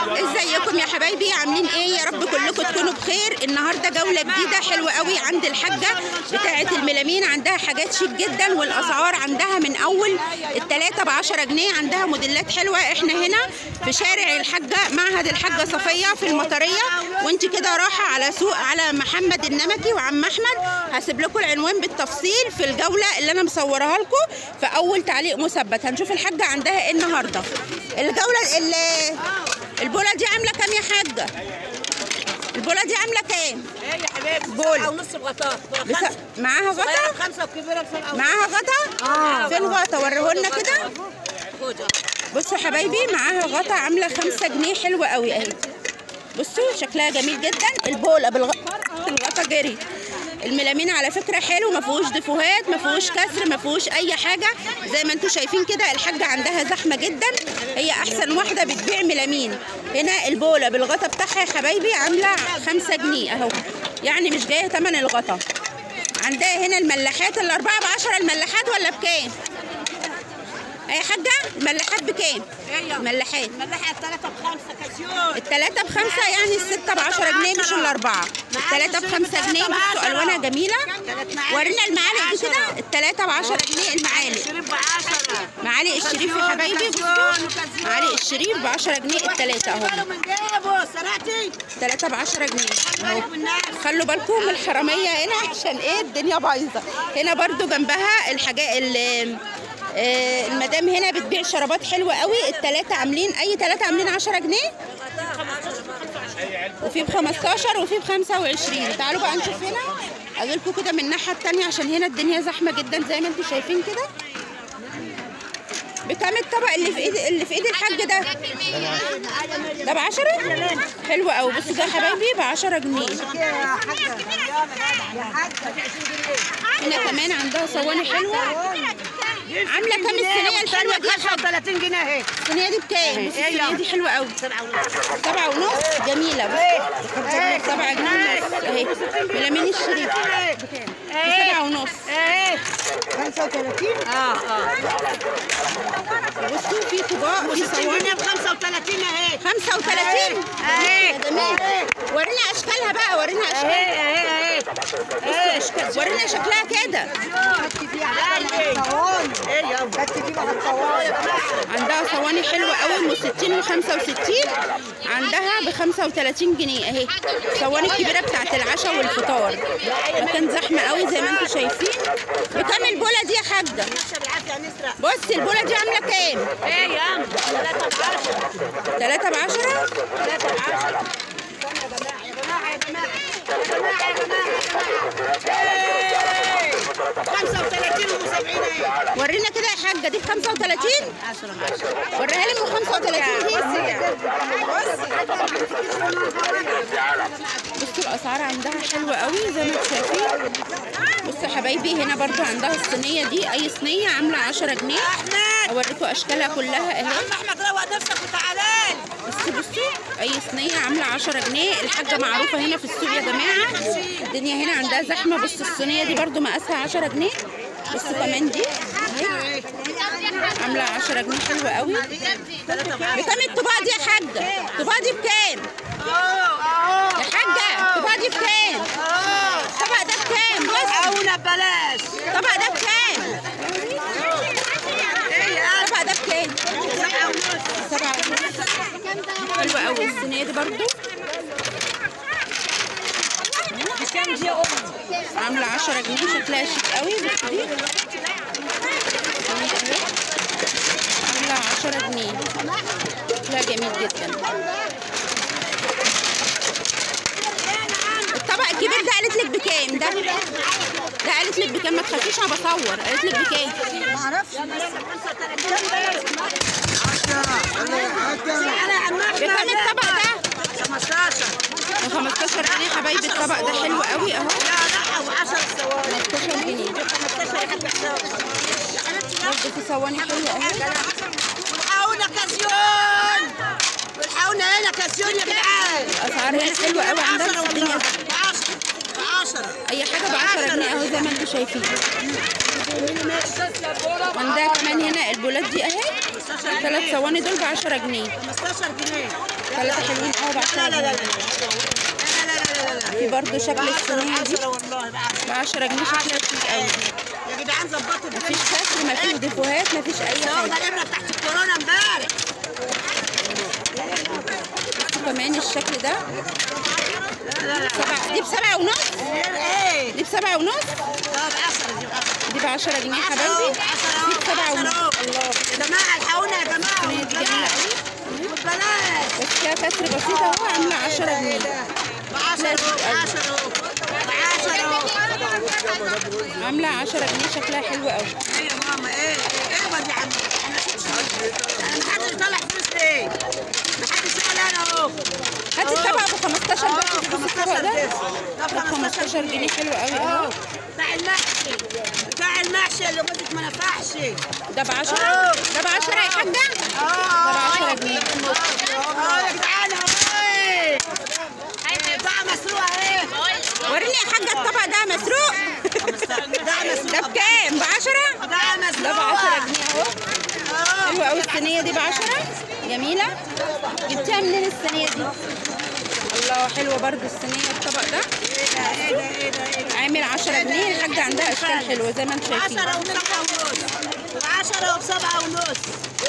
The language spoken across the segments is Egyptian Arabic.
ازيكم يا حبايبي عاملين ايه يا رب كلكم تكونوا بخير النهارده جوله جديده حلوه قوي عند الحاجه بتاعه الميلامين عندها حاجات شيك جدا والاسعار عندها من اول التلاته ب 10 جنيه عندها موديلات حلوه احنا هنا في شارع الحاجه معهد الحاجه صفيه في المطريه وانت كده رايحه على سوق على محمد النمكي وعم احمد هسيب لكم العنوان بالتفصيل في الجوله اللي انا مصورها لكم في اول تعليق مثبت هنشوف الحاجه عندها ايه النهارده الجوله ال- البوله دي عامله كام يا حاجه البوله دي عامله كام ايه يا حبيبي بول. سبعة ونص بغطاء بس معاها غطا صغيرة بخمسة وكبيرة بسبعة معاها غطا آه. فين غطا وريهولنا كده خد بصوا حبايبي معاها غطا عامله خمسة جنيه حلوه قوي اهي بصوا شكلها جميل جدا البوله بالغ... الغطا جري الميلامين على فكره حلو ما فيهوش دفوهات ما فيهوش كسر ما فيهوش اي حاجه زي ما انتم شايفين كده الحاجه عندها زحمه جدا هي احسن واحده بتبيع ميلامين هنا البوله بالغطا بتاعها يا حبايبي عامله خمسة جنيه اهو يعني مش جايه تمن الغطا عندها هنا الملاحات الأربعة بعشرة الملاحات ولا بكام؟ أي حاجة الملاحات بكام؟ ايه الملاحات ملحة الثلاثة بخمسة كاسيون التلاتة بخمسة يعني الستة بعشرة جنيه مش الأربعة التلاتة بخمسة جنيه بصوا ألوانها جميلة ورينا المعالق دي كده التلاتة بعشرة جنيه المعالق شريف بعشرة معالق الشريف يا حبايبي بصوا معالق الشريف بعشرة جنيه التلاتة أهو قالوا من جيبه سرعتي التلاتة بعشرة جنيه أهو بالك من الناس خلوا بالكم من الحراميه هنا عشان ايه الدنيا بايظه هنا برضو جنبها الحاجات ال- آه، المدام هنا بتبيع شرابات حلوه قوي التلاتة عاملين اي تلاتة عاملين 10 جنيه وفي ب 15 وفي ب 25 تعالوا بقى نشوف هنا اجيلكم كده من الناحيه التانية عشان هنا الدنيا زحمه جدا زي ما انتم شايفين كده بكام الطبق اللي في ايد اللي في ايد الحاج ده ده ب 10 حلو قوي بصوا ده يا حبايبي ب 10 جنيه هنا كمان عندها صواني حلوه عامله كام الصينيه الحلوه دي يا حاج 35 جنيه اهي الصينيه دي بكام بصوا الصينيه دي حلوه قوي سبعة ونص سبعة ونص جميلة بص سبعة جنيه ونص اهي ملامين الشريف سبعة ونص ايه 35 اه اه بصوا في طباق في 60 صواني جنيه ب 35 اهي 35 اهي يا جميل ورينا اشكالها بقى ورينا اشكالها اهي اهي اهي أشكال- ورينا شكلها كده ايه يا عندها صواني حلوة قوي ام 60 و 65 عندها ب 35 جنيه اهي الصواني الكبيرة بتاعت العشاء والفطار مكان زحمة قوي زي ما انتم شايفين بكام البولة دي يا حاجة بالعافيه نسرق بصي البولة دي عاملة كام؟ ايه يا عم 3 ب 10 3 ب 10 3 ب 10 يا جماعه يا جماعه يا جماعه يا جماعه 35 و 70 ايه ورينا كده يا حاجة دي ب 35 وريها لي من 35 دي بصوا الاسعار عندها حلوه قوي زي ما انتم شايفين بصوا يا حبايبي هنا برضو عندها الصينيه دي اي صينيه عامله 10 جنيه اوريكم اشكالها كلها اهي عم احمد روق نفسك وتعالى بصوا بصوا اي صينيه عامله 10 جنيه الحاجه معروفه هنا في السوق يا جماعه الدنيا هنا عندها زحمه بصوا الصينيه دي برضو مقاسها 10 جنيه بصوا كمان دي اهي عامله 10 جنيه حلوه قوي بكام الطباق دي يا حاجه الطباق دي بكام اهو يا حاجه الطباق دي بكام اهو الطبق ده بكام بص عونه ببلاش الطبق ده بكام ايه يا الطبق ده بكام سبعة ونص سبعة حلوة قوي الصينية دي برضو كام دي يا امي عاملة 10 جنيه شكلها شيك قوي بص دي عاملة 10 جنيه شكلها جميل جدا الطبق الكبير ده قالت لك بكام ده ده قالت لك بكام ما تخافيش انا بصور قالت لك بكام بكام الطبق ده 15 ب 15 جنيه يا حبايبي الطبق ده حلو قوي اهو لا لا ابو 10 ثواني 15 جنيه 15 يا حاج حسام برضه في صواني حلوه اهي والحقونا كاسيون والحقونا هنا كاسيون يا جدعان الاسعار هنا حلوه قوي عندها ب الدنيا 10 ب 10 اي حاجه ب 10 جنيه اهو زي ما انتم شايفين عندها كمان هنا البولات دي اهي 15 ثلاث جنيه صواني دول ب 10 جنيه 15 جنيه ثلاثة حلوين قوي ب 10 لا لا لا لا جنيه لا لا لا لا لا في برضه شكل الصينية دي 10 والله ب 10 جنيه شكلها شيك قوي يا جدعان ظبطوا مفيش كسر مفيش ديفوهات مفيش اي ده حاجه الابره بتاعت الكورونا امبارح بصوا كمان الشكل ده لا لا لا سبعة دي بسبعة ونص ايه دي بسبعة ونص طب 10 دي 10 دي ب 10 جنيه يا حبايبي دي بسبعة ونص الله يا جماعه الحقونا يا جماعه الصينية دي جميلة قوي بلاش بس فيها كسر بسيط اهو عاملة 10 جنيه ب 10 ب 10 ب 10 عاملة 10 جنيه شكلها حلو قوي ايه يا ماما ايه ايه بدي عم انا محدش طالع فلوس ليه محدش قال انا اهو هاتي الطبق ب 15 اه بس شوفي الطبق 15 ده بس ب 15 جنيه حلو قوي اهو بتاع المحشي بتاع المحشي اللي قلت ما نفعش ده ب 10 اه. ده ب 10 يا حاجة اه ده ب 10 جنيه اه يا جدعان اهي بقى مسروقه ايه وريني يا حاجة الطبق ده مسروق ده مسروقه ده بكام ب 10 ده ده ب مسروقه 10 جنيه اهو اه حلوة قوي الصينية دي ب 10 جميلة جبتها منين الصينية دي؟ الله حلوة برضو الصينية الطبق ده ايه ده ايه ده ايه ده ايه ده عامل 10 جنيه الحاجة عندها أشكال حلوة زي ما انتم شايفين 10 وسبعة ونص وعشرة وبسبعة ونص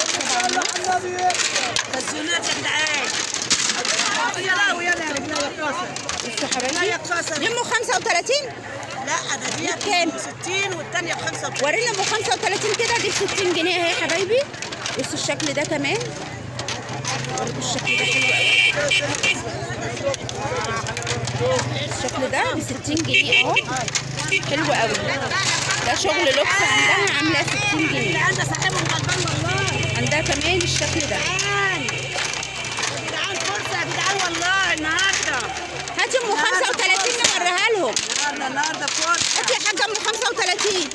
تسيونات يا جدعان يلا ويلا يا رجاله يا كاسر بصوا لا يا حبايبي كاسر دي ام 35 لا ده دي بكام؟ ب 60 والثانيه ب 35 ورينا ام 35 كده دي ب 60 جنيه اهي يا حبايبي بصوا الشكل ده كمان برضو الشكل ده حلو قوي الشكل ده ب 60 جنيه اهو حلو قوي ده شغل لوكس عندها عامله 60 جنيه عندنا صاحبهم غلبان والله عندها كمان الشكل ده جدعان يا جدعان فرصه يا جدعان والله النهارده هاتي ام 35 نوريها لهم النهارده النهارده فرصه هاتي يا حاجه ام 35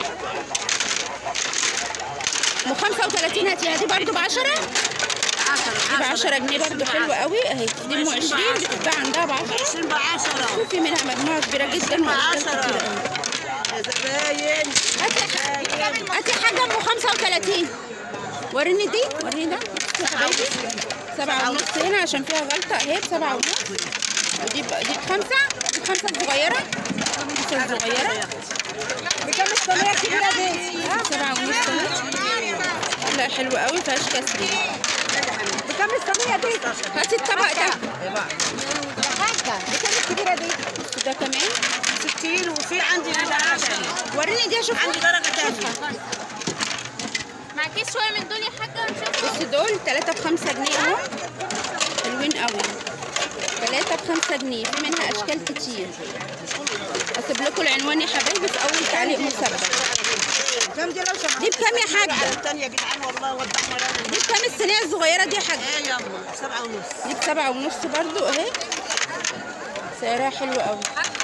ام 35 هاتيها دي برضو ب 10 دي ب 10 جنيه برضو حلوه قوي اهي دي ام 20 بتتباع عندها ب 10 20 ب 10 شوفي منها مجموعه كبيره جدا واشكال 10 كتير قوي يا زباين هاتي هاتي حاجه ام 35 وريني دي وريني ده يا حبايبي سبعة ونص هنا عشان فيها غلطة اهي بسبعة ونص ودي ب- دي بخمسة دي بخمسة الصغيرة خمسة الصغيرة بكام الصينيه الكبيره دي؟ اه سبعة ونص اهي لا حلوة قوي مفيهاش كسر دي. بكام الصينيه دي؟ هاتي الطبق ده بكام الكبيره دي؟ بص ده كمان 60 وفي عندي ب 10 وريني دي اشوفها عندي درجه ثانيه معكيش شويه من دول يا حاجه ونشوف بص دول تلاتة بخمسة جنيه اهو حلوين قوي تلاتة بخمسة جنيه في منها اشكال كتير اسيب لكم العنوان يا حبايبي في اول تعليق مثبت كام دي لو سمحت؟ دي بكام يا حاجة؟ الثانيه يا جدعان والله وضحنا لنا دي بكام الصينية الصغيرة دي يا حاجة؟ ايه يلا سبعة ونص دي بسبعة ونص برضو اهي سعرها حلو قوي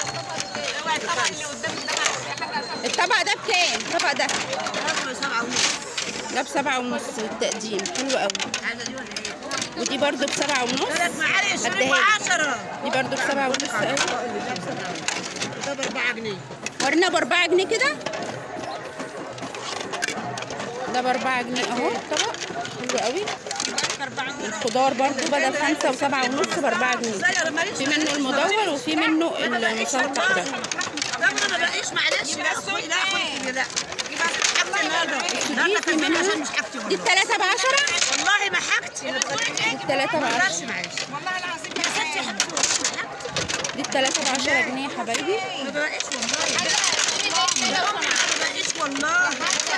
الطبق ده بكام؟ الطبق ده برضه سبعة ونص ده بسبعة ونص بالتقديم حلو قوي ودي برضو بسبعة ونص ثلاث معالق قد ب اهي 10 دي برضو بسبعة ونص اهي ده ب 4 جنيه ورينا بأربعة جنيه كده ده بأربعة جنيه اهو طبق حلو قوي الخضار برضو بدل خمسة وسبعة ونص بأربعة جنيه زي ماليش في منه المدور وفي منه المسلطح ده ده ما بقيش معلش لا اخوي لا اخوي لا حاجتي النهارده دي النهارده في كان منها عشان مش حاجتي دي والله التلاتة بعشرة والله ما حاجتي دي التلاتة بعشرة معلش معلش والله العظيم يا ستي حاجتي دي التلاتة بعشرة جنيه يا حبايبي ما بقيش والله لا ما بقيش والله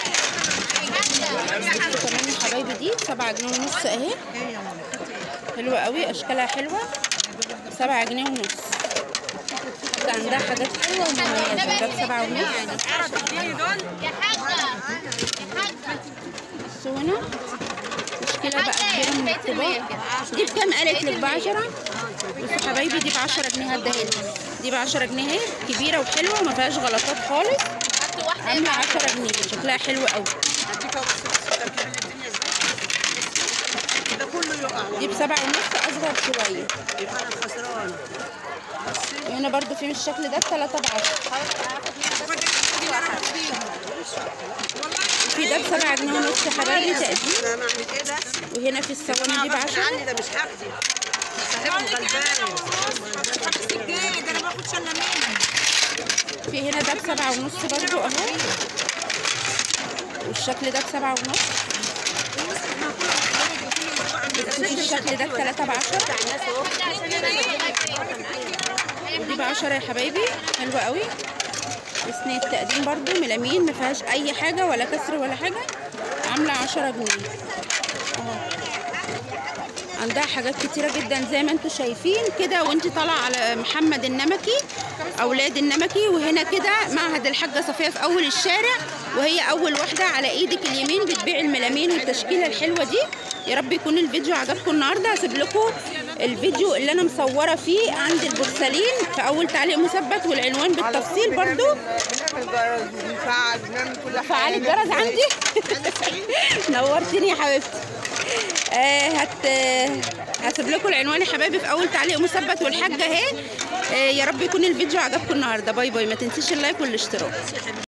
كمان يا حبايبي دي سبعة جنيه ونص اهي ايه يا ماما حلوة قوي اشكالها حلوة سبعة جنيه ونص ده عندها حاجات حلوة ومميزة ده بسبعة ونص يا حاجه يا حاجه بصوا هنا مشكلة بقى كبيرة من الكبار دي بكام قالت لك بعشرة بصوا حبايبي دي بعشرة جنيه هديها لك دي بعشرة جنيه اهي كبيرة وحلوة وما فيهاش غلطات خالص هاتوا واحده عاملة عشرة جنيه شكلها حلو قوي ده كله يقع دي بسبعة ونص أصغر شوية يبقى انا خسرانه وهنا برضو في من الشكل ده التلاتة بعشرة والله في ده بسبعة جنيه ونص يا حبايبي تقديم انا بعمل ايه ده؟ وهنا في الصواني دي بعشرة عني ده مش حاجتي صاحبهم غلبان السجاد انا باخد شله منه في هنا ده بسبعة ونص برضو اهو والشكل ده بسبعة ونص في الشكل ده بتلاتة بعشرة ودي بعشرة يا حبايبي حلوة قوي وصينية تقديم برضو ملامين ما فيهاش اي حاجة ولا كسر ولا حاجة عاملة عشرة جنيه اهو عندها حاجات كتيرة جدا زي ما انتم شايفين كده وانت طالعة على محمد النمكي اولاد النمكي وهنا كده معهد الحاجة صفية في اول الشارع وهي اول واحدة على ايدك اليمين بتبيع الملامين والتشكيلة الحلوة دي يا رب يكون الفيديو عجبكم النهاردة هسيب لكم الفيديو اللي انا مصورة فيه عند البورسلين في اول تعليق مثبت والعنوان بالتفصيل برضو بنعمل جرس بنفعل بنعمل كل حاجه فعالي الجرس عندي نورتني يا حبيبتي آه هت هسيب لكم العنوان يا حبايبي في اول تعليق مثبت والحاجه اهي آه يا رب يكون الفيديو عجبكم النهارده باي باي ما تنسيش اللايك والاشتراك